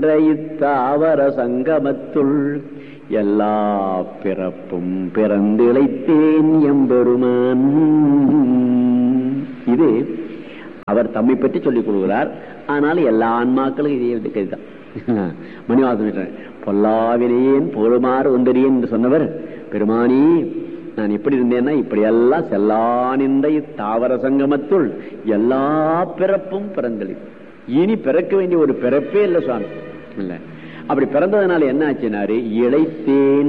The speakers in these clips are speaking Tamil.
நின்ற இத்தாவர சங்கமத்துள் எல்லா பிறப்பும் பிறந்திழைத்தேன் எம்பெருமான் இது அவர் தம்மை பற்றி சொல்லிக் கொடுக்கிறார் ஆனால் எல்லா ஆன்மாக்களும் இதே இதுதான் மணிவாசன் பொல்லாவினேன் போருமாறு ஒன்றறியேன் என்று சொன்னவர் பெருமானி நான் எப்படி இருந்தேன்னா இப்படியெல்லாம் செல்லா நின்ற தாவர சங்கமத்துள் எல்லா பிறப்பும் பிறந்தளி இனி பிறக்க வேண்டிய ஒரு பிறப்பே இல்லை சுவாமி இல்ல அப்படி பிறந்ததுனால என்ன ஆச்சுனாரு இழைத்தேன்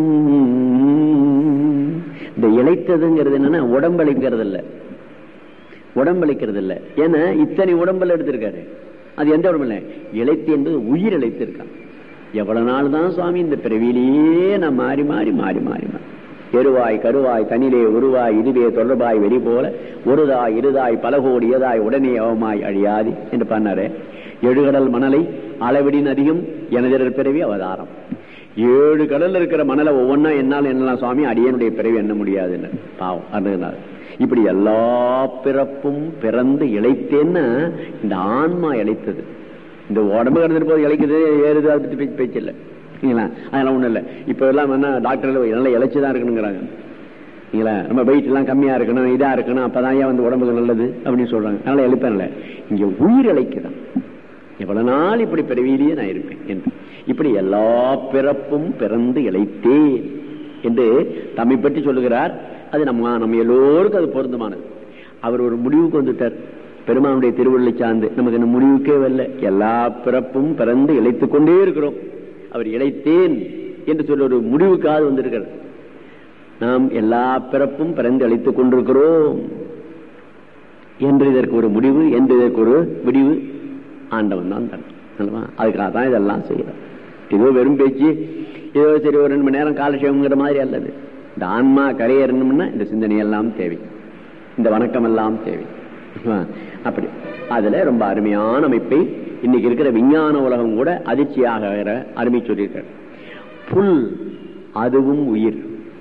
இந்த இழைத்ததுங்கிறது என்னன்னா உடம்பளிக்கிறது இல்ல உடம்பளிக்கிறது இல்ல ஏன்னா இத்தனை உடம்புல எடுத்திருக்காரு அது எந்த உடம்பு இல்லை இழைத்து என்பது உயிர் இழைத்திருக்கான் எவ்வளவு நாள் தான் சுவாமி இந்த பிறவியிலேயே நான் மாறி மாறி மாறி மாறி மாறி எருவாய் கருவாய் தனிலே உருவாய் இதுவே தொடர்பாய் வெறி போல ஒருதாய் இருதாய் பலகோடி ஏதாய் உடனே அவமாய் அழியாது என்று பண்ணாரு எழுகடல் மணலை அளவிடின் அதிகம் எனதிரர் பிறவி அவதாரம் ஏழு கடல்ல இருக்கிற மணலை ஒவ்வொன்னா என்னால் என்னலாம் சுவாமி அடியனுடைய பிறவி எண்ண முடியாதுன்னு பாவம் அருகிறார் இப்படி எல்லா பிறப்பும் பிறந்து இழைத்தேன்னா இந்த ஆன்மா இழைத்தது இந்த உடம்பு கிடந்துட்டு போது இழைக்குது ஏறுது அதை பத்தி பேச்சு பேச்சு இல்லை சரிங்களா அதெல்லாம் ஒண்ணும் இல்லை இப்ப எல்லாம் என்ன டாக்டர் நல்லா இழைச்சுதான் இருக்கணுங்கிறாங்க சரிங்களா நம்ம வெயிட் எல்லாம் கம்மியா இருக்கணும் இதா இருக்கணும் அப்பதான் ஏன் வந்து உடம்புக்கு நல்லது அப்படின்னு சொல்றாங்க அதனால எழுப்பேன்ல இங்க உயிர் இழைக்குதான் எவ்வளவு நாள் இப்படி பிறவியிலேயே நான் இருப்பேன் என்று இப்படி எல்லா பிறப்பும் பிறந்து இழைத்தேன் என்று தம்மை பற்றி சொல்லுகிறார் அது நம்ம நம்ம எல்லோருக்கும் அது பொருந்தமானது அவர் ஒரு முடிவுக்கு வந்துட்டார் பெருமானுடைய திருவள்ளை சார்ந்து நமக்கு இந்த முடிவுக்கே வரல எல்லா பிறப்பும் பிறந்து இழைத்துக் கொண்டே இருக்கிறோம் அவர் இழைத்தேன் என்று சொல்ல ஒரு முடிவுக்காக வந்திருக்கிறார் நாம் எல்லா பிறப்பும் பிறந்து அழைத்துக் கொண்டிருக்கிறோம் என்று இதற்கு ஒரு முடிவு என்று இதற்கு ஒரு முடிவு ஆண்டவன் தான் தன் அதுக்காக தான் இதெல்லாம் செய்யறோம் ஏதோ வெறும் பேச்சு ஏதோ சரி ஒரு ரெண்டு மணி நேரம் காலட்சேபங்கிற மாதிரி அல்லது இந்த ஆன்மா கரையேறணும்னா இந்த சிந்தனை எல்லாம் தேவை இந்த வணக்கம் எல்லாம் தேவை அப்படி அதுல ரொம்ப அருமையான அமைப்பை இன்னைக்கு இருக்கிற விஞ்ஞான உலகம் கூட அதிர்ச்சியாக அருமை சொல்லியிருக்கார் புல் அதுவும் உயிர்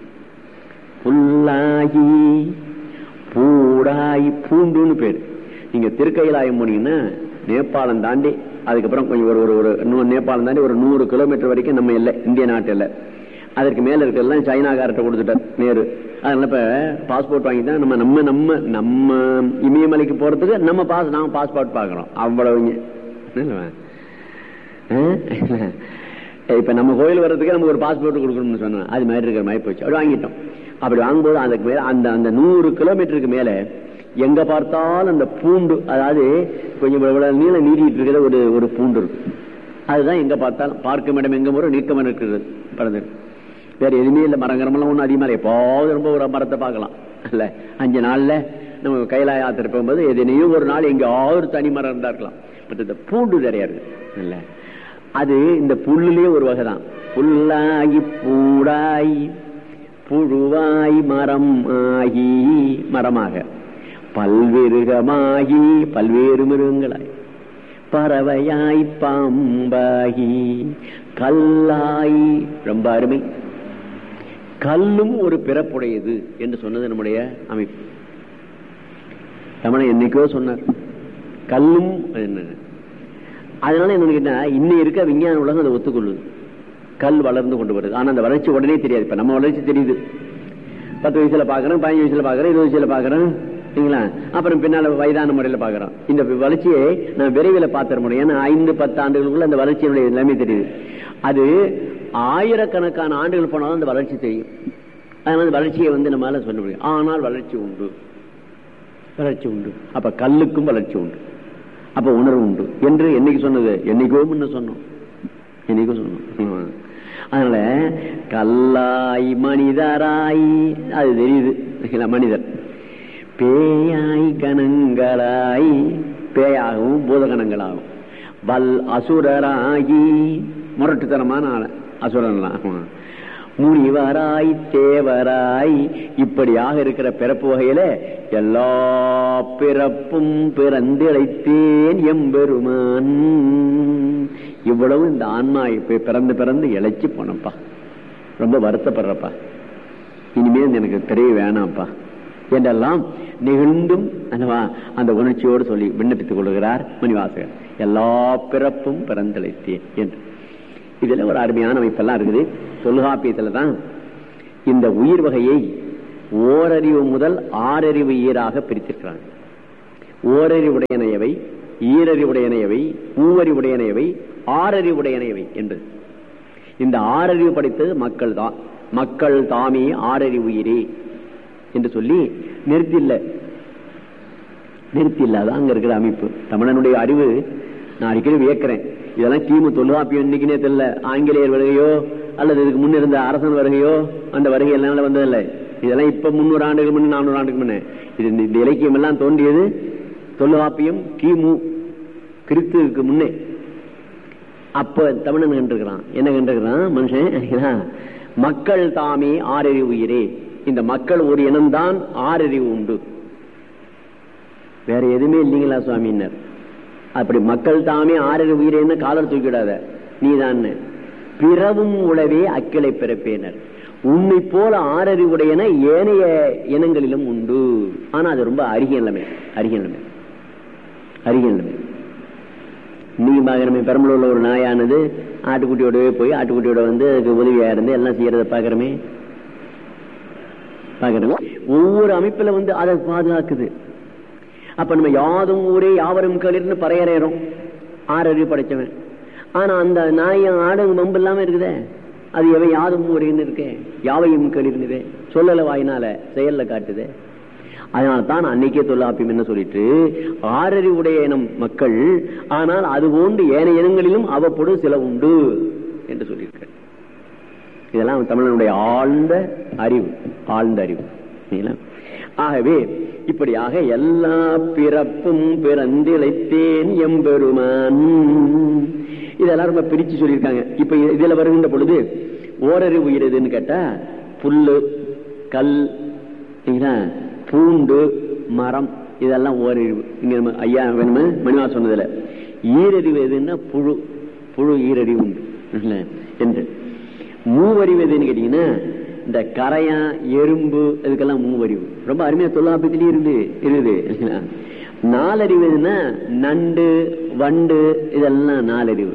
புல்லாகி பூடாய் பூண்டுன்னு பேரு நீங்க திருக்கையிலாயம் போனீங்கன்னா நேபாளம் தாண்டி அதுக்கப்புறம் கொஞ்சம் ஒரு ஒரு ஒரு நேபாளம் தாண்டி ஒரு நூறு கிலோமீட்டர் வரைக்கும் நம்ம இல்லை இந்திய நாட்டு இல்லை அதற்கு மேல இருக்கிறதெல்லாம் சைனாக்கார்ட்ட கொடுத்துட்டார் நேரு அதனால இப்ப பாஸ்போர்ட் வாங்கி தான் நம்ம நம்ம நம்ம நம்ம இமயமலைக்கு போறதுக்கு நம்ம பாஸ் நாம பாஸ்போர்ட் பாக்குறோம் அவ்வளவுங்க இப்ப நம்ம கோயில் வர்றதுக்கு நமக்கு ஒரு பாஸ்போர்ட் கொடுக்கணும்னு சொன்னோம் அது மாதிரி இருக்கிற மாதிரி போச்சு அப்படி வாங்கிட்டோம் அப்படி வாங்கும்போது அதுக்கு மேல அந்த அந்த நூறு கிலோமீட்டருக்கு மேல எங்க பார்த்தாலும் அந்த பூண்டு அதாவது கொஞ்சம் இவ்வளவு நீளம் நீட்டிட்டு இருக்கிற ஒரு ஒரு பூண்டு இருக்கு அதுதான் எங்க பார்த்தாலும் பார்க்கும் இடம் எங்க முறை நீக்கம் இருக்கிறது பறந்து வேற எதுவுமே இல்லை மரங்கரமெல்லாம் ஒன்றும் அதிகமாக எப்போது ரொம்ப ஒரு மரத்தை பார்க்கலாம் இல்ல அஞ்சு நாள்ல நம்ம கைலாய யாத்திரை போகும்போது எதனையும் ஒரு நாள் எங்கேயாவது ஒரு தனி மரம் இருந்தா இருக்கலாம் பட் இந்த பூண்டு தெரியாது இல்ல அது இந்த புல்லுலயே ஒரு வகை தான் புல்லாகி பூடாய் புழுவாய் மரம் ஆகி மரமாக பல்வேறுகமாகி பல்வேறு மிருகங்களாய் பறவையாய் பாம்பாகி கல்லாய் ரொம்ப அருமை கல்லும் ஒரு பிறப்புடையது என்று சொன்னது நம்முடைய அமைப்பு தமிழன் என்னைக்கோ சொன்னார் கல்லும் என்ன அதனால என்ன கேட்டா இன்னும் இருக்க விஞ்ஞான உலகம் அதை ஒத்துக்கொள்ளுது கல் வளர்ந்து கொண்டு வருது ஆனா அந்த வளர்ச்சி உடனே தெரியாது இப்ப நம்ம வளர்ச்சி தெரியுது பத்து வயசுல பாக்குறேன் பதினஞ்சு வயசுல பாக்குறேன் இருபது வயசுல பாக்குறேன் சரிங்களா அப்புறம் பின்னால வயதான முறையில பாக்குறோம் இந்த வளர்ச்சியை நான் விரைவில் பார்த்துட முடியும் ஏன்னா ஐந்து பத்து ஆண்டுகளுக்குள்ள அந்த வளர்ச்சியினுடைய எல்லாமே தெரியுது அது ஆயிரக்கணக்கான ஆண்டுகள் போனாலும் அந்த வளர்ச்சி தெரியும் அதனால அந்த வளர்ச்சியை வந்து நம்மளால சொல்ல முடியும் ஆனால் வளர்ச்சி உண்டு வளர்ச்சி உண்டு அப்ப கல்லுக்கும் வளர்ச்சி உண்டு அப்ப உணர்வு உண்டு என்று என்னைக்கு சொன்னது என்னைக்கோ முன்ன சொன்னோம் என்னைக்கோ சொன்னோம் அதனால கல்லாய் மனிதராய் அது தெரியுது மனிதர் பேயாய் கணங்களாய் பேயாகவும் பூதகணங்களாகும் வல் அசுரராகி முரட்டுத்தனமான ஆள அசுரன்லாம் முனிவராய் தேவராய் இப்படியாக இருக்கிற பிறப்பு வகையில எல்லா பிறப்பும் பிறந்திழைத்தேன் எம்பெருமான் இவ்வளவு இந்த ஆன்மா இப்ப பிறந்து பிறந்து இழைச்சி போனப்பா ரொம்ப வருத்தப்படுறப்பா இனிமேல் எனக்கு தெரிய வேணாம்ப்பா என்றெல்லாம் நெகிழ்ந்தும் அந்த உணர்ச்சியோடு சொல்லி விண்ணப்பித்துக் கொள்கிறார் மணிவாசகர் எல்லா பிறப்பும் பிறந்தளித்தேன் என்று இதுல ஒரு அருமையான அமைப்பெல்லாம் இருக்குது தொல்காப்பியத்துல தான் இந்த உயிர் வகையை ஓரறிவு முதல் ஆறறிவு ஈராக பிரித்திருக்கிறாங்க ஓரறிவுடையனையவை ஈரறிவுடையனையவை மூவறிவுடையனையவை ஆறறிவுடையனையவை என்பது இந்த ஆறறிவு படைத்தது மக்கள் தான் மக்கள் தாமே ஆறறிவு உயிரே என்று சொல்லி நிறுத்தில்ல நிறுத்தி இல்லாத அங்க இருக்கிற அமைப்பு தமிழனுடைய அறிவு நான் அடிக்கடி வியக்கிறேன் இதெல்லாம் கிமு தொல்காப்பியம் இன்னைக்குனே தெரியல ஆங்கிலேயர் வருகையோ அல்லது இதுக்கு முன்ன இருந்த அரசன் வருகையோ அந்த வருகை எல்லாம் வந்ததில்லை இதெல்லாம் இப்ப முன்னூறு ஆண்டுகள் முன்ன நானூறு ஆண்டுக்கு முன்ன இது இந்த இலக்கியம் எல்லாம் தோன்றியது தொல்காப்பியம் கிமு கிறிஸ்துவுக்கு முன்னே அப்ப தமிழன் கண்டிருக்கிறான் என்ன கண்டிருக்கிறான் மனுஷன் மக்கள் தாமே ஆறறிவு உயிரே இந்த மக்கள் ஒரு இனம்தான் ஆறறிவு உண்டு வேற எதுவுமே இல்லைங்களா சுவாமினர் அப்படி மக்கள் தாமே ஆறறிவு உயிரேன்னு காலர் தூக்கிடாத நீதான் பிறவும் உளவே அக்கிளை பிறப்பேனர் உன்னை போல ஆறறிவுடையன ஏனைய இனங்களிலும் உண்டு ஆனா அது ரொம்ப அருகிய நிலைமை அருகிய நிலைமை அருகிய நிலைமை இன்னைக்கு பாக்கிறமே பெரம்பலூர்ல ஒரு நாயானது ஆட்டுக்குட்டியோடவே போய் ஆட்டுக்குட்டியோட வந்து அதுக்கு உதவியா இருந்து எல்லாம் செய்யறத பாக்குறமே பாக்குறோம் ஒவ்வொரு அமைப்புல வந்து அதை பாதுகாக்குது அப்ப நம்ம யாதும் ஊரே யாவரும் களிர்னு பறையறோம் ஆறறிவு படைச்சவன் ஆனா அந்த நாயும் ஆடும் மம்பு இல்லாம இருக்குதே அது எவை யாதும் ஊரேன்னு இருக்கே யாவையும் களிர்னுதே சொல்லல வாயினால செயல்ல காட்டுதே அதனால தான் அன்னைக்கே தொல்லாப்பியம் என்ன சொல்லிட்டு ஆறறிவுடைய இனம் மக்கள் ஆனால் அது போன்று ஏனைய இனங்களிலும் அவ்வப்போது சில உண்டு என்று சொல்லியிருக்க இதெல்லாம் தமிழனுடைய ஆழ்ந்த அறிவு ஆழ்ந்த அறிவு ஆகவே இப்படியாக எல்லா பிறப்பும் பிறந்திழைத்தேன் எம்பெருமான் இதெல்லாம் ரொம்ப பிரிச்சு சொல்லியிருக்காங்க இப்ப இதுல வருகின்ற பொழுது ஓரறிவு உயிர் எதுன்னு கேட்டா புல்லு கல் பூண்டு மரம் இதெல்லாம் ஓரறிவு இங்க ஐயா வேணுமா மணிவா சொன்னதுல ஈரறிவு எதுன்னா புழு புழு ஈரறிவு உண்டு என்று மூவறிவு எதுன்னு கேட்டீங்கன்னா இந்த கரையா எறும்பு இதுக்கெல்லாம் மூவறிவு ரொம்ப அருமையா தொல்லாப்பத்திலேயே இருந்து இருக்குது நாலறிவு எதுன்னா நண்டு வண்டு இதெல்லாம் நாலறிவு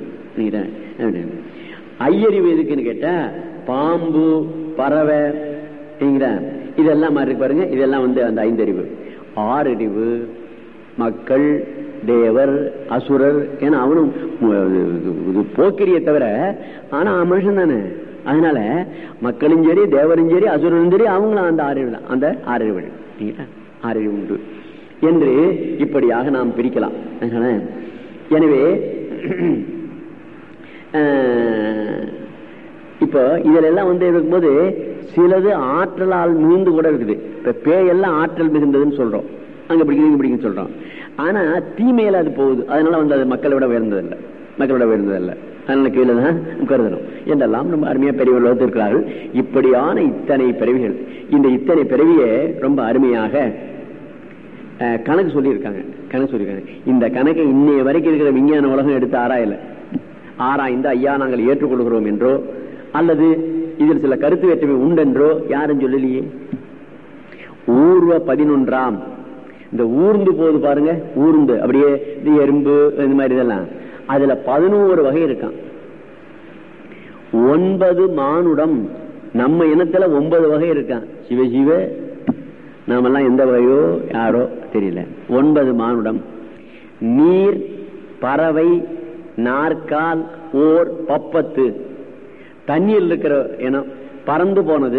ஐயறிவு எதுக்குன்னு கேட்டா பாம்பு பறவை இதெல்லாம் மாதிரி பாருங்க இதெல்லாம் வந்து அந்த ஐந்தறிவு ஆறறிவு மக்கள் தேவர் அசுரர் ஏன்னா அவனும் போக்கிரிய தவிர ஆனா மனுஷன் தானே அதனால மக்களும் சரி தேவரும் சரி அசுரனும் சரி அவங்களும் அந்த ஆறறிவு தான் அந்த ஆறறிவு ஆறறிவு உண்டு என்று இப்படியாக நாம் பிரிக்கலாம் எனவே இப்போ இதுல எல்லாம் வந்து இருக்கும்போது சிலது ஆற்றலால் மிகுந்து கூட இருக்குது இப்ப பேயெல்லாம் ஆற்றல் மிகுந்ததுன்னு சொல்றோம் அங்க பிடிக்குது பிடிக்குன்னு சொல்றோம் ஆனா தீமையில அது போகுது அதனால வந்து அது மக்களை விட உயர்ந்ததில்லை மக்களை விட உயர்ந்ததில்லை அதனால கீழே தான் கருதணும் என்றெல்லாம் நம்ம அருமையா பெரியவர்கள் வகுத்திருக்கிறார்கள் இப்படியான இத்தனை பிறவிகள் இந்த இத்தனை பிறவியை ரொம்ப அருமையாக கணக்கு சொல்லியிருக்காங்க கணக்கு சொல்லியிருக்காங்க இந்த கணக்கை இன்னைய வரைக்கும் இருக்கிற விஞ்ஞான உலகம் எடுத்து ஆராயல ஆராய்ந்து ஐயா நாங்கள் ஏற்றுக்கொள்கிறோம் என்றோ அல்லது இதில் சில கருத்து வேற்றுமை உண்டென்றோ யாரும் சொல்லலையே ஊர்வ பதினொன்றாம் இந்த ஊர்ந்து போது பாருங்க ஊர்ந்து அப்படியே இது எறும்பு இந்த மாதிரி இதெல்லாம் அதுல பதினோரு வகை இருக்கான் ஒன்பது மானுடம் நம்ம இனத்துல ஒன்பது வகை இருக்கான் சிவ சிவ நாமெல்லாம் எந்த வகையோ யாரோ தெரியல ஒன்பது மானுடம் நீர் பறவை நாற்கால் ஓர் பப்பத்து தண்ணீர் இருக்கிற இனம் பறந்து போனது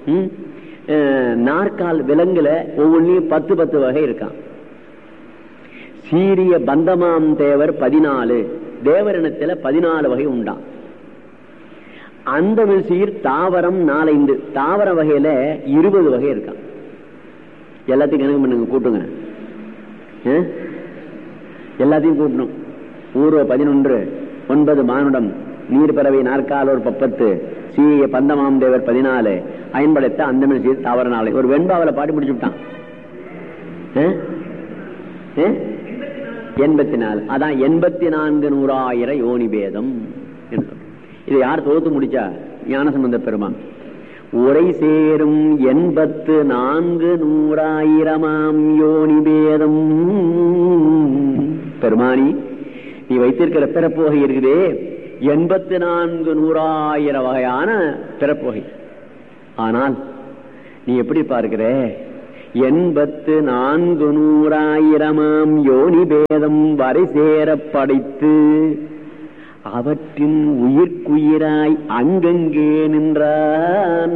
நாற்கால் விலங்குல ஒவ்வொன்றையும் பத்து பத்து வகை இருக்கான் சீரிய பந்தமாம் தேவர் பதினாலு தேவரினத்துல பதினாலு வகை உண்டான் அந்த சீர் தாவரம் நாலைந்து தாவர வகையில இருபது வகை இருக்கான் எல்லாத்தையும் கணக்கு பண்ணுங்க கூட்டுங்க எல்லாத்தையும் கூட்டணும் ஊர்வ பதினொன்று ஒன்பது மானுடம் நீர் பறவை நாற்காலோர் பப்பத்து சீய பந்தமாம் தேவர் பதினாலு ஐம்படைத்த அந்தமிழ் சீர் தாவர நாளை ஒரு வெண்பாவில பாடி முடிச்சு விட்டான் எண்பத்தி நாலு அதான் எண்பத்தி நான்கு நூறாயிரம் யோனி பேதம் இதை யார் தொகுத்து முடிச்சா ஞானசம்பந்த பெருமான் உரை சேரும் எண்பத்து நான்கு நூறாயிரமாம் யோனி பேதம் பெருமானி நீ வைத்திருக்கிற பிறப்பு வகை இருக்குதே எண்பத்தி நான்கு நூறாயிரம் வகையான பிறப்பு வகை ஆனால் நீ எப்படி பார்க்கிற எண்பத்து நான்கு நூறாயிரமாம் யோனி பேதம் வரை சேர படைத்து அவற்றின் உயிர்க்குயிராய் அங்கங்கே நின்றான்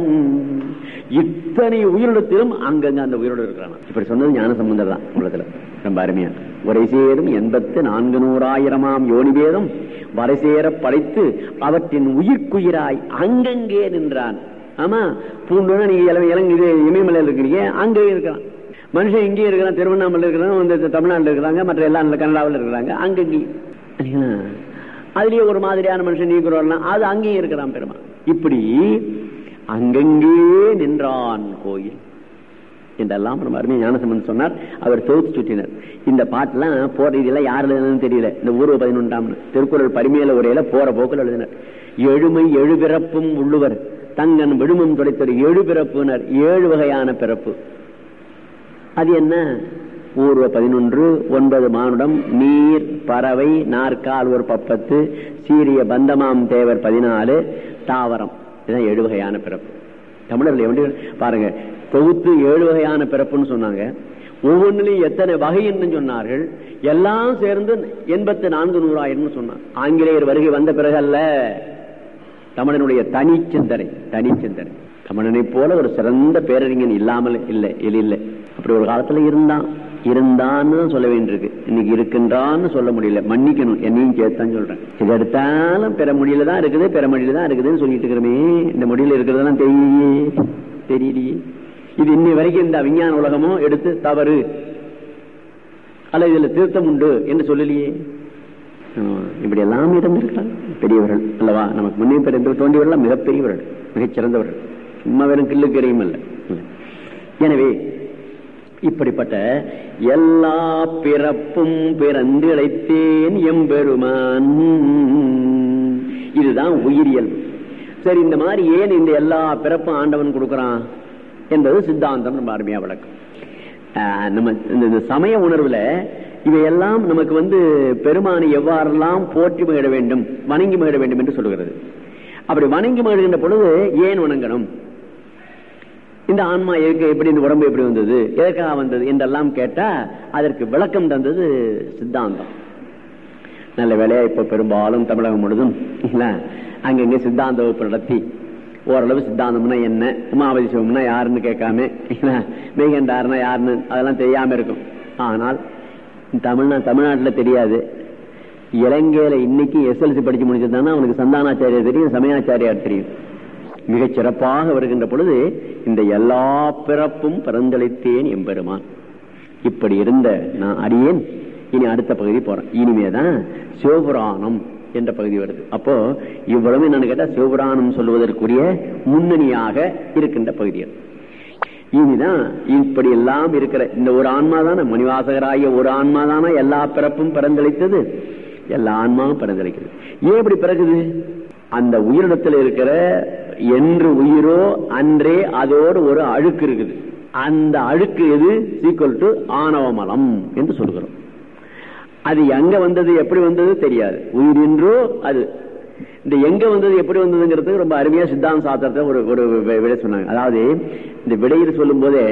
இத்தனை உயிரிடத்திலும் அங்கங்க அந்த உயிரோடு இருக்கிறான் இப்படி சொன்னது ஞான சம்பந்தர் தான் உலகத்துல ரொம்ப அருமையா வரை சேரும் எண்பத்து நான்கு நூறாயிரமாம் யோனிபேதம் வரை சேர படைத்து அவற்றின் உயிர்க்குயிராய் அங்கங்கே நின்றான் ஆமா பூண்டுனா நீங்க இளம் இளங்க இது இமயமலையில் இருக்கிறீங்க அங்கே இருக்கிறான் மனுஷன் இங்கேயும் இருக்கிறான் திருவண்ணாமலை இருக்கிறான் வந்து தமிழ்நாட்டில் இருக்கிறாங்க மற்ற எல்லா கனடாவில் இருக்கிறாங்க அங்கங்கேயும் அதுலயே ஒரு மாதிரியான மனுஷன் நீக்கிறோம்னா அது அங்கேயும் இருக்கிறான் பெருமா இப்படி அங்கங்கே நின்றான் கோயில் என்றெல்லாம் நம்ம அருமையா ஞானசம்பன் சொன்னார் அவர் தொகுத்து சுற்றினார் இந்த பாட்டுலாம் போற இதெல்லாம் யார் எழுதுனதுன்னு தெரியல இந்த ஊர்வ பதினொன்றாம் திருக்குறள் பரிமையில உரையில போற போக்கில் எழுதினார் எழுமை எழுபிறப்பும் உள்ளுவர் தங்கன் விடுமும் துடைத்தர் ஏழு பிறப்புனர் ஏழு வகையான பிறப்பு அது என்ன ஊர்வ பதினொன்று ஒன்பது மானுடம் நீர் பறவை நாற்கால் ஒரு பப்பத்து சீரிய பந்தமாம் தேவர் பதினாலு தாவரம் இதுதான் ஏழு வகையான பிறப்பு தமிழர்கள் எப்படி பாருங்க தொகுத்து ஏழு வகையான பிறப்புன்னு சொன்னாங்க ஒவ்வொன்றிலையும் எத்தனை வகை என்று சொன்னார்கள் எல்லாம் சேர்ந்து எண்பத்தி நான்கு நூறாயிரம் சொன்னாங்க ஆங்கிலேயர் வருகை வந்த பிறகு அல்ல தமிழனுடைய தனிச்சிந்தனை தனிச்சிந்தனை தமிழனை போல ஒரு சிறந்த பேரறிஞன் இல்லாமல் இல்லை இல்லை அப்படி ஒரு காலத்துல இருந்தான் இருந்தான்னு சொல்ல வேண்டியிருக்கு இன்னைக்கு இருக்கின்றான்னு சொல்ல முடியல மன்னிக்கணும் என்னையும் சேர்த்தான் சொல்றேன் இது எடுத்தாலும் பிற மொழியில தான் இருக்குது பிற மொழியில தான் இருக்குதுன்னு சொல்லிட்டு இருக்கிறோமே இந்த மொழியில இருக்கிறதெல்லாம் தெரியலையே தெரியலையே இது இன்னி வரைக்கும் இந்த விஞ்ஞான உலகமும் எடுத்து தவறு அல்ல இதுல திருத்தம் உண்டு என்று சொல்லலையே இப்படி எல்லாம் இருந்திருக்கிறாங்க பெரியவர்கள் அல்லவா நமக்கு முன்னே பிறந்த தோண்டியவர்கள் மிகப்பெரியவர்கள் மிகச்சிறந்தவர்கள் சும்மா வெறும் கிள்ளுக்கரையும் அல்ல எனவே இப்படிப்பட்ட எல்லா பிறப்பும் பிறந்து இழைத்தேன் எம்பெருமான் இதுதான் உயிரியல் சரி இந்த மாதிரி ஏன் இந்த எல்லா பிறப்பும் ஆண்டவன் கொடுக்கறான் என்பது சித்தாந்தம் நம்ம அருமையா விளக்கம் நம்ம இந்த சமய உணர்வுல இவையெல்லாம் நமக்கு வந்து பெருமானை எவ்வாறெல்லாம் போற்றி மகிழ வேண்டும் வணங்கி மகிழ வேண்டும் என்று சொல்லுகிறது அப்படி வணங்கி மகிழ்கின்ற பொழுது ஏன் வணங்கணும் இந்த ஆன்மா எதுக்கு எப்படி இந்த உடம்பு எப்படி வந்தது எதற்காக வந்தது என்றெல்லாம் கேட்டா அதற்கு விளக்கம் தந்தது சித்தாந்தம் நல்ல வேலையா இப்ப பெரும்பாலும் தமிழகம் முழுதும் அங்கங்க சித்தாந்த வகுப்பு நடத்தி ஓரளவு சித்தாந்தம்னா என்ன உமாபதி சிவம்னா யாருன்னு கேட்காம மேகண்டாருன்னா யாருன்னு அதெல்லாம் தெரியாம இருக்கும் ஆனால் தமிழ்நா தமிழ்நாட்டில் தெரியாது இலங்கையில இன்னைக்கு எஸ்எல்சி படிச்சு முடிச்சிருந்தானா அவனுக்கு சந்தானாச்சாரியார் தெரியும் சமயாச்சாரியார் தெரியும் மிகச் சிறப்பாக வருகின்ற பொழுது இந்த எல்லா பிறப்பும் பிறந்தளித்தேன் எம்பெருமான் இப்படி இருந்த நான் அடியேன் இனி அடுத்த பகுதி போறேன் இனிமேதான் சிவபுராணம் என்ற பகுதி வருது அப்போ இவ்வளவு என்னன்னு கேட்டா சிவபுராணம் சொல்லுவதற்குரிய முன்னணியாக இருக்கின்ற பகுதிகள் இனிதான் இப்படி எல்லாம் இருக்கிற இந்த ஒரு ஆன்மா தானே மணிவாசகராகிய ஒரு ஆன்மா தானே எல்லா பிறப்பும் பிறந்தளித்தது எல்லா ஆன்மாவும் பிறந்தளிக்கிறது ஏன் இப்படி பிறகுது அந்த உயிரினத்தில் இருக்கிற என்று உயிரோ அன்றே அதோடு ஒரு அழுக்கு இருக்குது அந்த அழுக்கு எது சீக்குவல் டு ஆணவமலம் என்று சொல்கிறோம் அது எங்க வந்தது எப்படி வந்தது தெரியாது உயிரின்றோ அது இந்த எங்க வந்தது எப்படி வந்ததுங்கிறது ரொம்ப அருமையா சித்தாந்த சாத்திரத்தை ஒரு ஒரு விடை சொன்னாங்க அதாவது இந்த விடையில் சொல்லும் போதே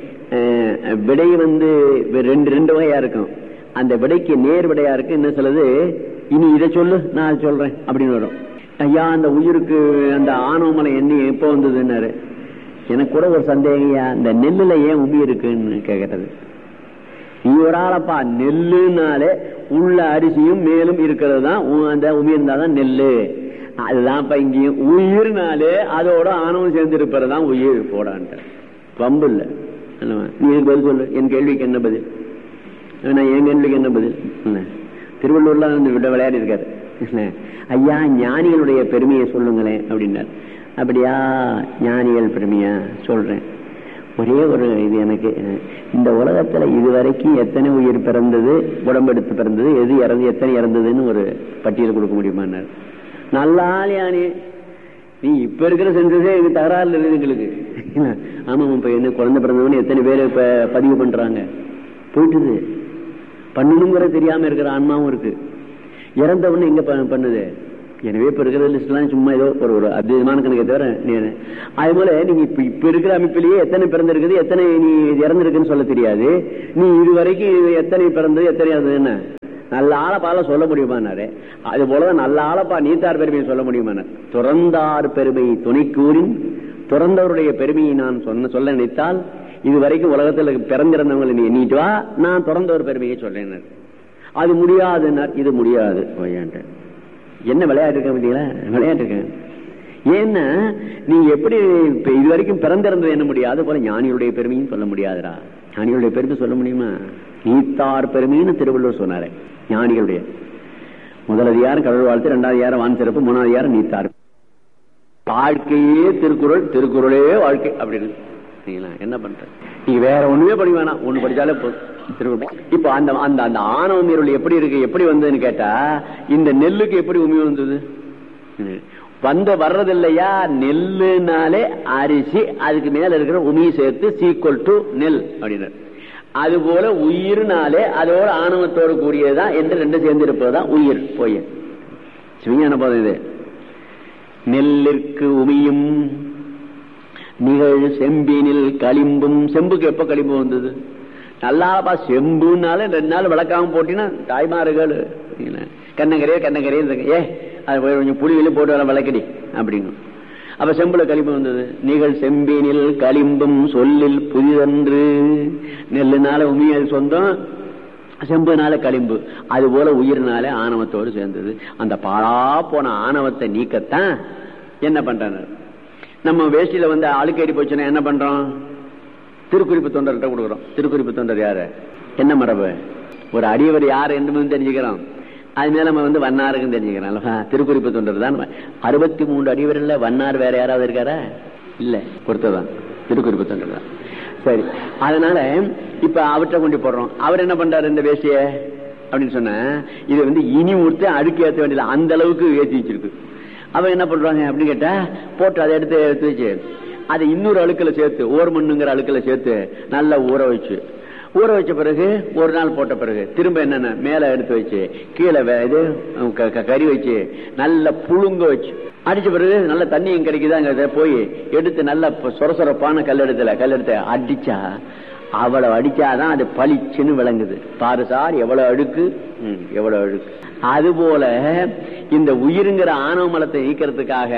விடை வந்து ரெண்டு ரெண்டு வகையா இருக்கும் அந்த விடைக்கு நேர் விடையா இருக்கு என்ன சொல்லுது இனி இதை சொல்லு நான் சொல்றேன் அப்படின்னு வரும் ஐயா அந்த உயிருக்கு அந்த ஆணவமலை எண்ணி எப்போ வந்ததுன்னாரு எனக்கு கூட ஒரு சந்தேகையா இந்த நெல்லுல ஏன் உமி இருக்குன்னு கேட்கறது நீ ஒரு ஆளப்பா நெல்லுனாலே உள்ள அரிசியும் மேலும் இருக்கிறது தான் அந்த உமி இருந்தாதான் நெல்லு அதுதான் இப்ப இங்கேயும் உயிர்னாலே அதோட ஆணவம் சேர்ந்து இருப்பதுதான் உயிர் போடான்ட்ட பம்பு இல்ல நீ பதில் சொல்லு என் கேள்விக்கு என்ன பதில் நான் என் கேள்விக்கு என்ன பதில் திருவள்ளூர்ல வந்து விட விளையாடி இருக்காரு ஐயா ஞானிகளுடைய பெருமையை சொல்லுங்களேன் அப்படின்னார் அப்படியா ஞானிகள் பெருமையா சொல்றேன் ஒரே ஒரு இது எனக்கு இந்த உலகத்துல இதுவரைக்கும் எத்தனை உயிர் பிறந்தது உடம்பெடுத்து பிறந்தது எது இறந்து எத்தனை இறந்ததுன்னு ஒரு பட்டியல் கொடுக்க முடியுமான்னார் நல்லா யானே நீ இப்ப இருக்கிற சென்சஸே எங்க தகராறு இருக்குது எங்களுக்கு ஆமா இப்ப என்ன குழந்தை பிறந்தவனு எத்தனை பேர் இப்ப பதிவு பண்றாங்க போயிட்டுது பண்ணணுங்கிற தெரியாம இருக்கிற ஆன்மாவும் இருக்கு இறந்தவொன்னு எங்க ப- பண்ணுது எனவே இப்ப இருக்கிற லிஸ்ட்லாம் சும்மா ஏதோ ஒரு ஒரு அத்விதமான கணக்கை தவிர நீ- அது போல நீங்க இப்ப இப்ப இருக்கிற அமைப்பிலேயே எத்தனை பிறந்திருக்குது எத்தனை நீ இறந்திருக்குன்னு சொல்ல தெரியாது நீ இது வரைக்கும் எத்தனை பிறந்தது எத்தனை இறந்தது என்ன நல்ல ஆளப்பால சொல்ல முடியுமானாரு அது போலதான் நல்ல ஆளப்பா நீத்தார் பெருமையை சொல்ல முடியுமானார் துறந்தார் பெருமை துணை கூறின் துறந்தவருடைய பெருமையை நான் சொன்ன சொல்ல நினைத்தால் இது வரைக்கும் உலகத்துல பிறந்திருந்தவங்களை நீ எண்ணிட்டு வா நான் துறந்தவர் பெருமையை சொல்றேன் அது முடியாதுன்னார் இது முடியாது ஓயான்ட்டு என்ன விளையாட்டு இருக்க பார்த்தீங்களா விளையாட்டு இருக்கேன் ஏன்னா நீங்க எப்படி இப்ப இது வரைக்கும் பிறந்திருந்தது என்ன முடியாது போல ஞானிகளுடைய பெருமையும் சொல்ல முடியாதுடா ஞானிகளுடைய பெருமை சொல்ல முடியுமா நீத்தார் பெருமைன்னு திருவள்ளுவர் சொன்னாரு ஞானிகளுடைய முதல் அதிகாரம் கடவுள் வாழ்த்து இரண்டாவது அதிகாரம் வான் சிறப்பு மூணாவது அதிகாரம் நீத்தார் வாழ்க்கையே திருக்குறள் திருக்குறளே வாழ்க்கை அப்படின்னு சரிங்களா? என்ன பண்ற நீங்க வேற ஒண்ணுமே படிக்க வேணாம் ஒண்ணு படிச்சாலே போதும் திருக்குறள் இப்ப அந்த அந்த அந்த ஆணவ மீறல் எப்படி இருக்கு எப்படி வந்ததுன்னு கேட்டா இந்த நெல்லுக்கு எப்படி உண்மை வந்தது வந்த வர்றது இல்லையா நெல்லுனாலே அரிசி அதுக்கு மேல இருக்கிற உமியை சேர்த்து சீக்வல் டு நெல் அப்படின்னாரு அது போல உயிர்னாலே அதோட ஆணவத்தோடு கூடியதுதான் என்று ரெண்டு சேர்ந்து இருப்பதுதான் உயிர் போய் சிவஞான போதும் இது நெல்லிற்கு உமியும் நிகழ் செம்பினில் களிம்பும் செம்புக்கு எப்ப களிம்பு வந்தது நல்லாப்பா செம்புனால ரெண்டு நாள் விளக்காம போட்டீங்கன்னா தாய்மார்கள் கண்ணங்கரையே கண்ணங்கரையே ஏ அது போய் கொஞ்சம் புளியில போட்டு வர விளக்கடி அப்படின்னு அப்ப செம்புல களிம்பு வந்தது நிகழ் செம்பினில் களிம்பும் சொல்லில் புதிதன்று நெல்லுனால உமியல் சொந்தம் செம்புனால களிம்பு அது போல உயிர்னால ஆணவத்தோடு சேர்ந்தது அந்த பாழா போன ஆணவத்தை நீக்கத்தான் என்ன பண்றாங்க நம்ம வேஷ்டியில வந்து அழுக்கேறி போச்சுன்னா என்ன பண்றோம் திருக்குறிப்பு தொண்டர்கிட்ட கொடுக்குறோம் திருக்குறிப்பு தொண்டர் யாரு என்ன மரபு ஒரு அடியவர் யார் என்று தெரிஞ்சுக்கிறோம் அது மேல நம்ம வந்து வண்ணாருக்குன்னு தெரிஞ்சுக்கிறோம் அல்லவா திருக்குறிப்பு தொண்டர் தான் அறுபத்தி மூன்று அடியவர் இல்ல வண்ணார் வேற யாராவது இருக்காரா இல்ல பொறுத்ததான் திருக்குறிப்பு தொண்டர் தான் சரி அதனால இப்ப அவர்கிட்ட கொண்டு போடுறோம் அவர் என்ன பண்றாரு இந்த வேஷ்டிய அப்படின்னு சொன்ன இது வந்து இனி ஊர்த்து அழுக்கு ஏற்ற வேண்டியது அந்த அளவுக்கு ஏற்றி வச்சிருக்கு அவன் என்ன பண்றாங்க அப்படின்னு கேட்டா போட்டு அதை எடுத்து எடுத்து வச்சு அதை இன்னொரு அழுக்கல சேர்த்து ஓர் மண்ணுங்கிற அழுக்கல சேர்த்து நல்லா ஊற வச்சு ஊற வச்ச பிறகு ஒரு நாள் போட்ட பிறகு திரும்ப என்னென்ன மேல எடுத்து வச்சு கீழே வே- இது க- க- கறி வச்சு நல்ல புழுங்க வச்சு அடிச்ச பிறகு நல்ல தண்ணியும் கிடைக்குது அங்க போய் எடுத்து நல்ல ப- சொர சொரப்பான கல்லெடுத்துல கல்லெடுத்து அடிச்சா அவ்வளவு அடிச்சாதான் அது பளிச்சுன்னு விளங்குது பாரு சார் எவ்வளவு அழுக்கு ம், எவ்வளவு அழுக்கு அது போல இந்த உயிருங்கிற ஆணவ மலத்தை நீக்கிறதுக்காக